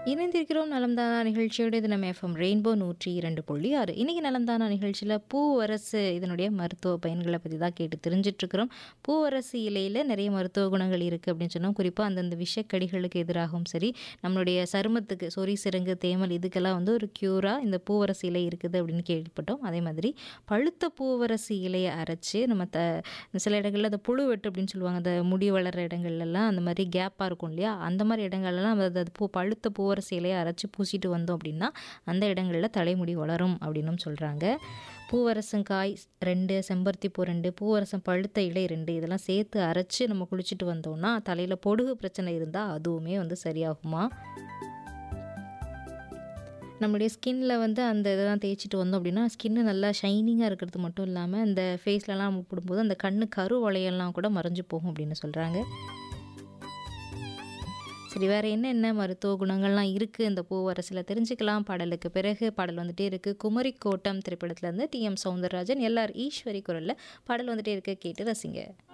இணைந்திருக்கிறோம் நலம்தானா நிகழ்ச்சியோட இது நம்ம எஃப்எம் ரெயின்போ நூற்றி இரண்டு புள்ளி ஆறு இன்றைக்கி நலம்தானா நிகழ்ச்சியில் பூவரசு இதனுடைய மருத்துவ பயன்களை பற்றி தான் கேட்டு தெரிஞ்சிட்ருக்கிறோம் பூவரசு இலையில் நிறைய மருத்துவ குணங்கள் இருக்குது அப்படின்னு சொன்னோம் குறிப்பாக அந்தந்த விஷக்கடிகளுக்கு எதிராகவும் சரி நம்மளுடைய சருமத்துக்கு சொறி சிறங்கு தேமல் இதுக்கெல்லாம் வந்து ஒரு க்யூராக இந்த பூவரசு இலை இருக்குது அப்படின்னு கேள்விப்பட்டோம் அதே மாதிரி பழுத்த பூவரசு இலையை அரைச்சி நம்ம த சில இடங்களில் அந்த புழு வெட்டு அப்படின்னு சொல்லுவாங்க அந்த முடி வளர்கிற இடங்கள்லாம் அந்த மாதிரி கேப்பாக இருக்கும் இல்லையா அந்த மாதிரி இடங்கள்லாம் அது அது பூ பழுத்த பூவரசு இலையை அரைச்சி பூசிட்டு வந்தோம் அப்படின்னா அந்த இடங்களில் தலைமுடி வளரும் அப்படின்னும் சொல்கிறாங்க பூவரசங்காய் ரெண்டு செம்பருத்தி பூ ரெண்டு பூவரசம் பழுத்த இலை ரெண்டு இதெல்லாம் சேர்த்து அரைச்சி நம்ம குளிச்சுட்டு வந்தோம்னா தலையில் பொடுகு பிரச்சனை இருந்தால் அதுவுமே வந்து சரியாகுமா நம்மளுடைய ஸ்கின்ல வந்து அந்த இதெல்லாம் தேய்ச்சிட்டு வந்தோம் அப்படின்னா ஸ்கின்னு நல்லா ஷைனிங்காக இருக்கிறது மட்டும் இல்லாமல் இந்த ஃபேஸ்லலாம் நம்ம போடும்போது அந்த கண்ணு கரு வளையெல்லாம் கூட மறைஞ்சு போகும் அப்படின்னு சொல்கிறாங்க சரி வேறு என்னென்ன மருத்துவ குணங்கள்லாம் இருக்குது இந்த பூவரசில் தெரிஞ்சுக்கலாம் பாடலுக்கு பிறகு பாடல் வந்துட்டே இருக்குது குமரி கோட்டம் திரைப்படத்துலேருந்து T M Soundararajan L R Eswari குரலில் பாடல் வந்துட்டே இருக்க கேட்டு ரசிங்க